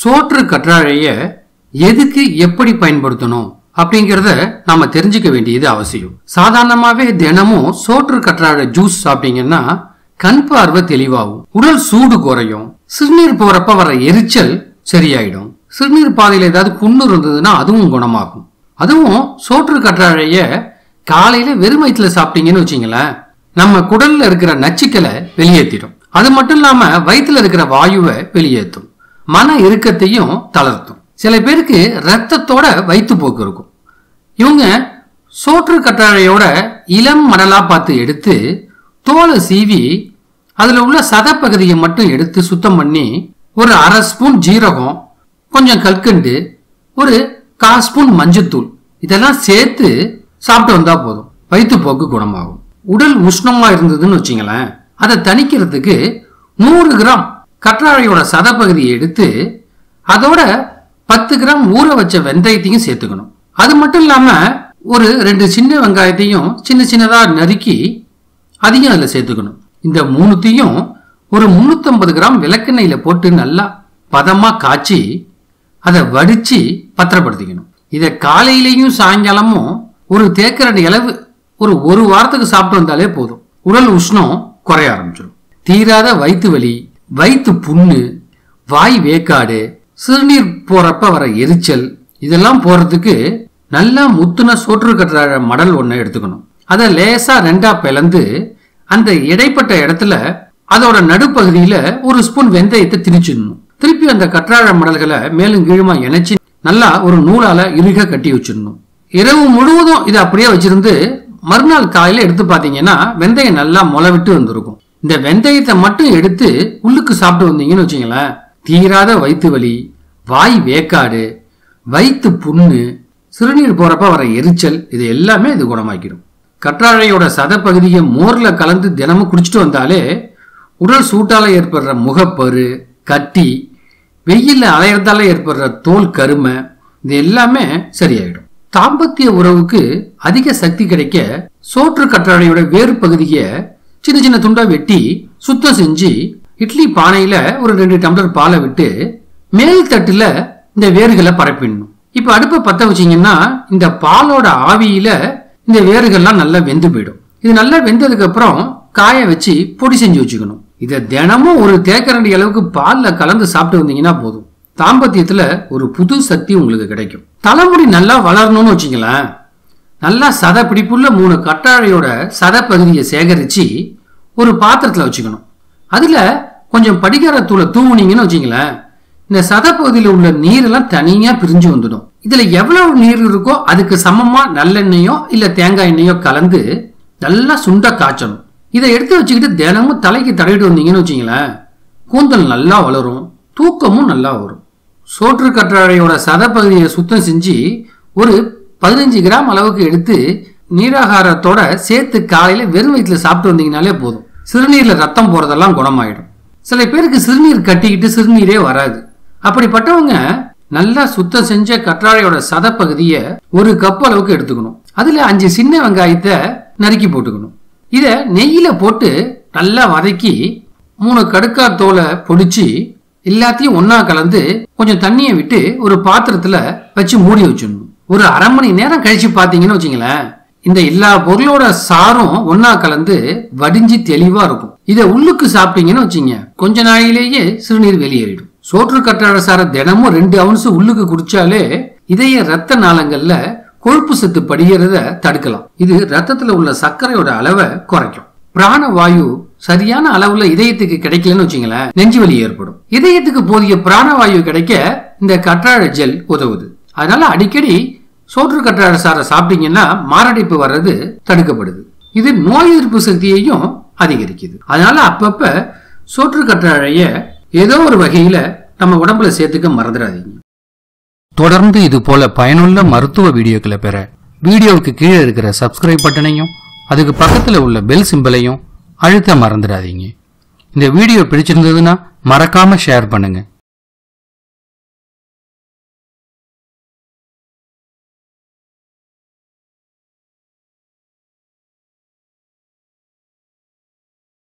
சோற்று கற்றாழைய எதுக்கு எப்படி பயன்படுத்தணும் அப்படிங்கறத நாம தெரிஞ்சுக்க வேண்டியது அவசியம் சாதாரணமாவே தினமும் சோற்று கற்றாழை ஜூஸ் சாப்பிட்டீங்கன்னா கண் பார்வை தெளிவாகும் உடல் சூடு குறையும் சிறுநீர் போறப்ப வர எரிச்சல் சரியாயிடும் சிறுநீர் பாதையில ஏதாவது புண்ணு இருந்ததுன்னா அதுவும் குணமாகும் அதுவும் சோற்று கற்றாழைய காலையில வெறும் வயிற்றுல சாப்பிட்டீங்கன்னு வச்சுங்களேன் நம்ம குடல்ல இருக்கிற நச்சுக்களை வெளியேற்றிடும் அது மட்டும் இல்லாம வயிற்றுல இருக்கிற வாயுவை வெளியேற்றும் மன இறுக்கத்தையும் தளர்த்தும் சில பேருக்கு ரத்தத்தோட வயிற்றுப்போக்கு இருக்கும் இவங்க சோற்று கற்றாழையோட இளம் மடலா பார்த்து எடுத்து தோலை சீவி அதுல உள்ள சதப்பகுதியை மட்டும் எடுத்து சுத்தம் பண்ணி ஒரு அரை ஸ்பூன் ஜீரகம் கொஞ்சம் கற்கண்டு ஒரு கால் ஸ்பூன் மஞ்சத்தூள் இதெல்லாம் சேர்த்து சாப்பிட்டு வந்தா போதும் வயிற்றுப்போக்கு குணமாகும் உடல் உஷ்ணமா இருந்ததுன்னு வச்சுங்களேன் அதை தணிக்கிறதுக்கு நூறு கிராம் கற்றாழையோட சதப்பகுதியை எடுத்து அதோட பத்து கிராம் ஊற வச்ச வெந்தயத்தையும் சேர்த்துக்கணும் அது மட்டும் இல்லாம ஒரு ரெண்டு சின்ன வெங்காயத்தையும் சின்ன சின்னதா நறுக்கி அதையும் அதில் சேர்த்துக்கணும் இந்த மூணுத்தையும் ஒரு 350 கிராம் விளக்கெண்ணெயில போட்டு நல்லா பதமா காய்ச்சி அதை வடிச்சு பத்திரப்படுத்திக்கணும் இதை காலையிலையும் சாயங்காலமும் ஒரு தேக்கரண்டி அளவு ஒரு ஒரு வாரத்துக்கு சாப்பிட்டு வந்தாலே போதும் உடல் உஷ்ணம் குறைய ஆரம்பிச்சிடும் தீராத வயிற்று வலி வயிற்று புண்ணு வாய் வேக்காடு சிறுநீர் போறப்ப வர எரிச்சல் இதெல்லாம் போறதுக்கு நல்லா முத்துன சோற்று கற்றாழ மடல் ஒன்று எடுத்துக்கணும் அதை லேசா ரெண்டா பிளந்து அந்த இடைப்பட்ட இடத்துல அதோட நடுப்பகுதியில ஒரு ஸ்பூன் வெந்தயத்தை திணிச்சிடணும் திருப்பி அந்த கற்றாழ மடல்களை மேலும் கீழுமா இணைச்சு நல்லா ஒரு நூலால இறுக கட்டி வச்சிடணும் இரவு முழுவதும் இதை அப்படியே வச்சிருந்து மறுநாள் காலையில எடுத்து பார்த்தீங்கன்னா வெந்தயம் நல்லா முளை விட்டு வந்திருக்கும் இந்த வெந்தயத்தை மட்டும் எடுத்து உள்ளுக்கு சாப்பிட்டு வந்தீங்கன்னு வச்சுங்களேன் தீராத வயிற்று வலி வாய் வேக்காடு வயிற்று புண்ணு சிறுநீர் போறப்ப வர எரிச்சல் இது எல்லாமே இது குணமாக்கிடும் கற்றாழையோட சதப்பகுதியை மோர்ல கலந்து தினமும் குடிச்சிட்டு வந்தாலே உடல் சூட்டால ஏற்படுற முகப்பரு கட்டி வெயில்ல அலையறதால ஏற்படுற தோல் கருமை இது எல்லாமே சரியாயிடும் தாம்பத்திய உறவுக்கு அதிக சக்தி கிடைக்க சோற்று கற்றாழையோட வேறு பகுதியை சின்ன சின்ன துண்டா வெட்டி சுத்தம் செஞ்சு இட்லி பானையில ஒரு ரெண்டு டம்ளர் பாலை விட்டு மேல் தட்டுல இந்த வேர்களை பரப்பிடணும் இப்ப அடுப்பை பத்த வச்சீங்கன்னா இந்த பாலோட ஆவியில இந்த வேர்கள்லாம் நல்லா வெந்து போயிடும் இது நல்லா வெந்ததுக்கு அப்புறம் காய வச்சு பொடி செஞ்சு வச்சுக்கணும் இதை தினமும் ஒரு தேக்கரண்டி அளவுக்கு பால்ல கலந்து சாப்பிட்டு வந்தீங்கன்னா போதும் தாம்பத்தியத்துல ஒரு புது சக்தி உங்களுக்கு கிடைக்கும் தலைமுடி நல்லா வளரணும்னு வச்சுங்களேன் நல்லா சத பிடிப்புள்ள மூணு கற்றாழையோட சத பகுதியை சேகரிச்சு ஒரு பாத்திரத்துல வச்சுக்கணும் அதுல கொஞ்சம் படிகாரத்தூளை தூவுனீங்கன்னு வச்சுங்களேன் இந்த சத பகுதியில் உள்ள நீரெல்லாம் தனியா பிரிஞ்சு வந்துடும் இதுல எவ்வளவு நீர் இருக்கோ அதுக்கு சமமா நல்லெண்ணெயோ இல்ல தேங்காய் எண்ணெயோ கலந்து நல்லா சுண்ட காய்ச்சணும் இதை எடுத்து வச்சுக்கிட்டு தினமும் தலைக்கு தடவிட்டு வந்தீங்கன்னு வச்சுங்களேன் கூந்தல் நல்லா வளரும் தூக்கமும் நல்லா வரும் சோற்று கற்றாழையோட சதப்பகுதியை சுத்தம் செஞ்சு ஒரு பதினஞ்சு கிராம் அளவுக்கு எடுத்து நீராகாரத்தோட சேர்த்து காலையில வெறும் வயிற்றுல சாப்பிட்டு வந்தீங்கனாலே போதும் சிறுநீர்ல ரத்தம் போறதெல்லாம் குணமாயிடும் சில பேருக்கு சிறுநீர் கட்டிக்கிட்டு சிறுநீரே வராது அப்படிப்பட்டவங்க நல்லா சுத்தம் செஞ்ச கற்றாழையோட சதப்பகுதியை ஒரு கப் அளவுக்கு எடுத்துக்கணும் அதுல அஞ்சு சின்ன வெங்காயத்தை நறுக்கி போட்டுக்கணும் இத நெய்யில போட்டு நல்லா வதக்கி மூணு கடுக்கா தோலை பொடிச்சு எல்லாத்தையும் ஒண்ணா கலந்து கொஞ்சம் தண்ணியை விட்டு ஒரு பாத்திரத்துல வச்சு மூடி வச்சிடணும் ஒரு அரை மணி நேரம் கழிச்சு பாத்தீங்கன்னு வச்சுங்களேன் இந்த எல்லா பொருளோட சாரும் ஒண்ணா கலந்து வடிஞ்சு தெளிவா இருக்கும் இதை உள்ளுக்கு சாப்பிட்டீங்கன்னு வச்சுங்க கொஞ்ச நாளிலேயே சிறுநீர் வெளியேறிடும் சோற்று கற்றாழை சாரை தினமும் ரெண்டு அவுன்ஸ் உள்ளுக்கு குடிச்சாலே இதய ரத்த நாளங்கள்ல கொழுப்பு சத்து படிகிறத தடுக்கலாம் இது ரத்தத்துல உள்ள சர்க்கரையோட அளவை குறைக்கும் பிராணவாயு சரியான அளவுல இதயத்துக்கு கிடைக்கலன்னு வச்சுங்களேன் நெஞ்சு வலி ஏற்படும் இதயத்துக்கு போதிய பிராணவாயு கிடைக்க இந்த கற்றாழை ஜெல் உதவுது அதனால அடிக்கடி சோற்று கற்றாழை சாரை சாப்பிட்டீங்கன்னா மாரடைப்பு வர்றது தடுக்கப்படுது இது நோய் எதிர்ப்பு சக்தியையும் அதிகரிக்குது அதனால அப்பப்ப சோற்று கற்றாழைய ஏதோ ஒரு வகையில நம்ம உடம்புல சேர்த்துக்க மறந்துடாதீங்க தொடர்ந்து இது போல பயனுள்ள மருத்துவ வீடியோக்களை பெற வீடியோவுக்கு கீழே இருக்கிற சப்ஸ்கிரைப் பட்டனையும் அதுக்கு பக்கத்துல உள்ள பெல் சிம்பலையும் அழுத்த மறந்துடாதீங்க இந்த வீடியோ பிடிச்சிருந்ததுன்னா மறக்காம ஷேர் பண்ணுங்க